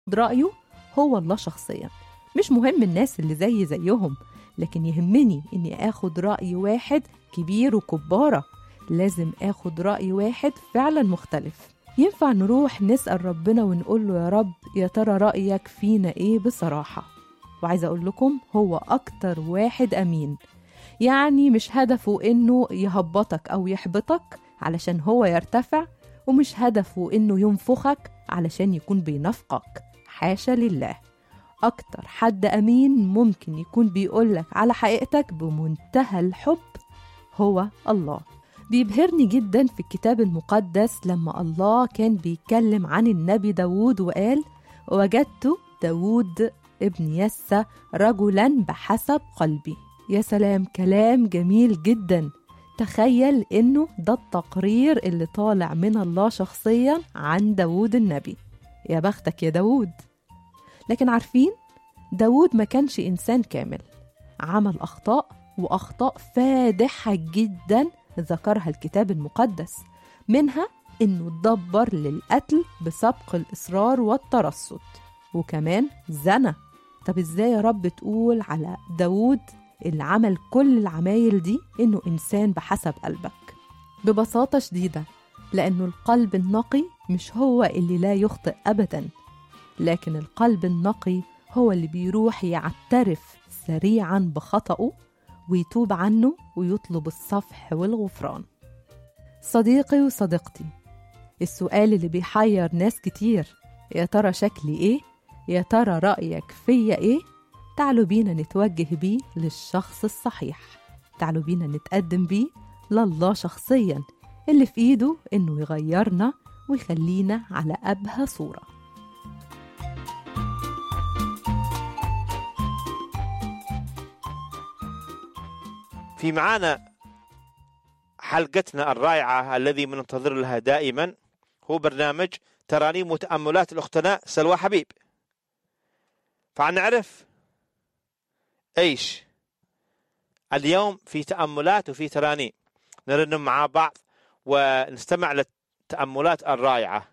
رأيه هو الله شخصيا مش مهم الناس اللي زي زيهم لكن يهمني إني آخد رأي واحد كبير وكبارة لازم آخد رأي واحد فعلا مختلف ينفع نروح نسأل ربنا ونقول له يا رب يا ترى رأيك فينا إيه بصراحة وعايزة أقول لكم هو أكتر واحد أمين يعني مش هدفه إنه يهبطك أو يحبطك علشان هو يرتفع ومش هدفه إنه ينفخك علشان يكون بينفقك حاشا لله أكتر حد أمين ممكن يكون بيقولك على حقيقتك بمنتهى الحب هو الله بيبهرني جدا في الكتاب المقدس لما الله كان بيتكلم عن النبي داود وقال وجدت داود ابن يسى رجلا بحسب قلبي يا سلام كلام جميل جدا تخيل انه ده التقرير اللي طالع من الله شخصيا عن داود النبي يا بختك يا داود لكن عارفين داود ما كانش إنسان كامل عمل أخطاء وأخطاء فادحة جدا ذكرها الكتاب المقدس منها إنه اتدبر للقتل بسبق الإصرار والترصد وكمان زنى طب إزاي يا رب تقول على داود اللي عمل كل العمايل دي إنه إنسان بحسب قلبك ببساطة شديدة لأنه القلب النقي مش هو اللي لا يخطئ أبدا لكن القلب النقي هو اللي بيروح يعترف سريعا بخطأه ويتوب عنه ويطلب الصفح والغفران صديقي وصديقتي السؤال اللي بيحير ناس كتير يا ترى شكلي ايه يا ترى رأيك فيا ايه تعالوا بينا نتوجه بيه للشخص الصحيح تعالوا بينا نتقدم بيه لله شخصيا اللي في ايده انه يغيرنا ويخلينا على أبهى صورة في معانا حلقتنا الرائعة الذي منتظر لها دائما هو برنامج ترانيم وتأملات الأختنا سلوى حبيب فنعرف ايش اليوم في تأملات وفي ترانيم نرنم مع بعض ونستمع للتأملات الرائعة